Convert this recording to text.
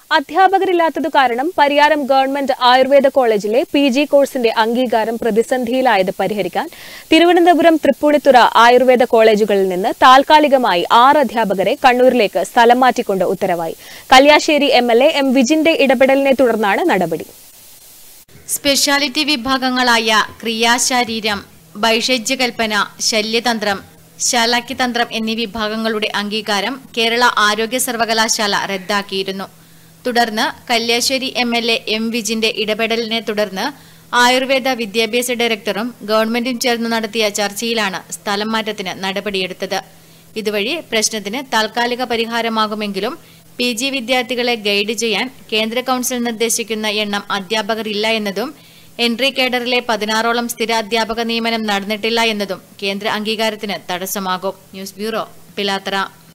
അധ്യാപകരില്ലാത്തതു കാരണം പരിയാരം ഗവൺമെന്റ് ആയുർവേദ കോളേജിലെ P G കോഴ്സിന്റെ അംഗീകാരം പ്രതിസന്ധിയിലായത് പരിഹരിക്കാൻ തിരുവനന്തപുരം തൃപ്പൂണിത്തുറ ആയുർവേദ കോളേജുകളിൽ നിന്ന് താൽക്കാലികമായി ആറ് അധ്യാപകരെ കണ്ണൂരിലേക്ക് സ്ഥലം മാറ്റിക്കൊണ്ട് ഉത്തരവായി Kalliasseri M L A M വിജിന്റെ ഇടപെടലിനെ തുടർന്നാണ് നടപടി സ്പെഷ്യാലിറ്റി വിഭാഗങ്ങളായ ക്രിയാശാരീരം ഭൈഷജ്യകൽപ്പന ശല്യതന്ത്രം ശാലാക്യതന്ത്രം എന്നീ വിഭാഗങ്ങളുടെ അംഗീകാരം കേരള ആരോഗ്യ സർവകലാശാല റദ്ദാക്കിയിരുന്നു തുടർന്ന് Kalliasseri M L A M വിജിന്റെ ഇടപെടലിനെ തുടർന്ന് ആയുർവേദ വിദ്യാഭ്യാസ ഡയറക്ടറും ഗവൺമെന്റും ചേർന്ന് നടത്തിയ ചർച്ചയിലാണ് സ്ഥലം മാറ്റത്തിന് നടപടിയെടുത്തത് ഇതുവഴി പ്രശ്നത്തിന് താൽക്കാലിക പരിഹാരമാകുമെങ്കിലും പി ജി വിദ്യാർത്ഥികളെ ഗൈഡ് ചെയ്യാൻ കേന്ദ്ര കൌൺസിൽ നിർദ്ദേശിക്കുന്ന എണ്ണം അധ്യാപകർ ഇല്ല എന്നതും എൻട്രി കേഡറിലെ പതിനാറോളം സ്ഥിരാധ്യാപക നിയമനം നടന്നിട്ടില്ല എന്നതും കേന്ദ്ര അംഗീകാരത്തിന് തടസ്സമാകും ന്യൂസ് ബ്യൂറോ പിലാത്തറ